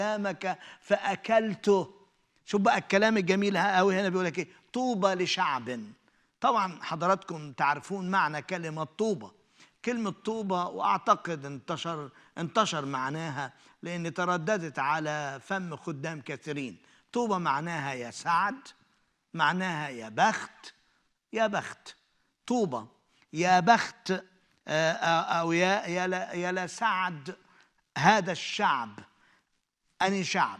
كلامك فاكلته شوف بقى الكلام الجميل قوي هنا بيقول لك ايه طوبى لشعب طبعا حضراتكم تعرفون معنى كلمه طوبى كلمه طوبى واعتقد انتشر انتشر معناها لان ترددت على فم خدام كثيرين طوبى معناها يا سعد معناها يا بخت يا بخت طوبى يا بخت آه، آه، او يا يا لا- يا لسعد هذا الشعب اني شعب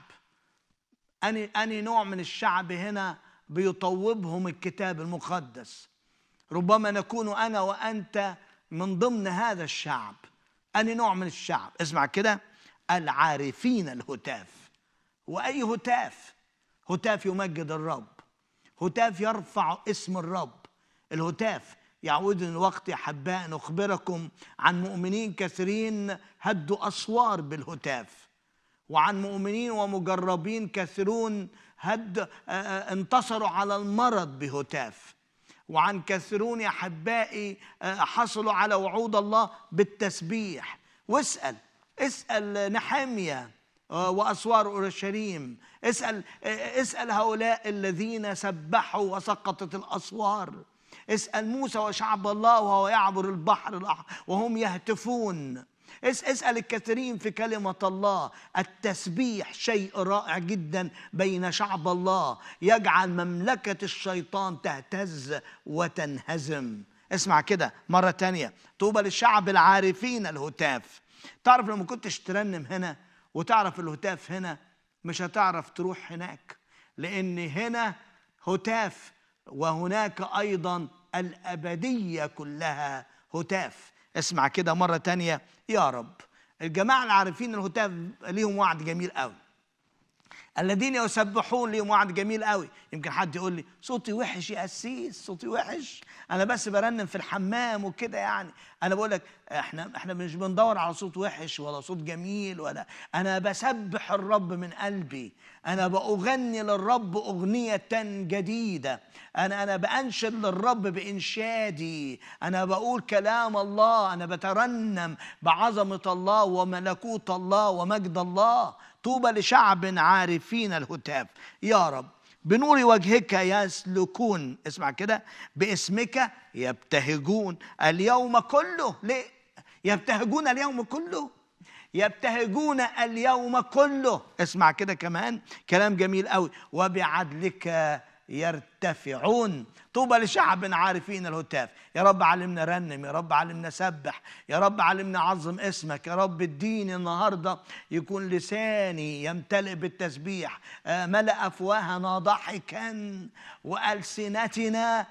أني أني نوع من الشعب هنا بيطوبهم الكتاب المقدس ربما نكون أنا وأنت من ضمن هذا الشعب أني نوع من الشعب اسمع كده العارفين الهتاف وأي هتاف هتاف يمجد الرب هتاف يرفع اسم الرب الهتاف يعود الوقت يا حباء نخبركم عن مؤمنين كثيرين هدوا أسوار بالهتاف وعن مؤمنين ومجربين كثيرون هد آه، آه، انتصروا على المرض بهتاف وعن كثيرون يا احبائي آه، حصلوا على وعود الله بالتسبيح واسال اسال نحاميه آه، واسوار اورشليم اسال آه، اسال هؤلاء الذين سبحوا وسقطت الاسوار اسال موسى وشعب الله وهو يعبر البحر الأحمر وهم يهتفون اس- اسأل الكثيرين في كلمة الله التسبيح شيء رائع جدا بين شعب الله يجعل مملكة الشيطان تهتز وتنهزم اسمع كده مرة تانية طوبى للشعب العارفين الهتاف تعرف لو ما كنتش ترنم هنا وتعرف الهتاف هنا مش هتعرف تروح هناك لأن هنا هتاف وهناك أيضا الأبدية كلها هتاف اسمع كده مرة تانية يا رب الجماعة العارفين الهتاف ليهم وعد جميل قوي الذين يسبحون ليهم وعد جميل قوي يمكن حد يقول لي صوتي وحش يا قسيس صوتي وحش انا بس برنم في الحمام وكده يعني انا بقول لك احنا احنا مش بندور على صوت وحش ولا صوت جميل ولا انا بسبح الرب من قلبي انا باغني للرب اغنيه جديده انا انا بانشد للرب بانشادي انا بقول كلام الله انا بترنم بعظمه الله وملكوت الله ومجد الله طوبى لشعب عارفين الهتاف يا رب بنور وجهك يسلكون اسمع كده باسمك يبتهجون اليوم كله ليه يبتهجون اليوم كله يبتهجون اليوم كله اسمع كده كمان كلام جميل قوي وبعدلك يرتفعون طوبى لشعب عارفين الهتاف يا رب علمنا رنم يا رب علمنا سبح يا رب علمنا عظم اسمك يا رب اديني النهارده يكون لساني يمتلئ بالتسبيح آه، ملأ افواهنا ضحكا والسنتنا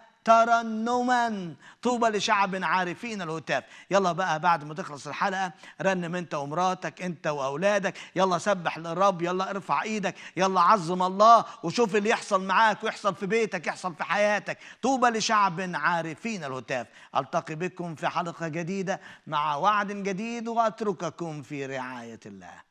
ترنما طوبى لشعب عارفين الهتاف يلا بقى بعد ما تخلص الحلقه رنم انت ومراتك انت واولادك يلا سبح للرب يلا ارفع ايدك يلا عظم الله وشوف اللي يحصل معاك ويحصل في بيتك يحصل في حياتك طوبى لشعب عارفين الهتاف التقي بكم في حلقه جديده مع وعد جديد واترككم في رعايه الله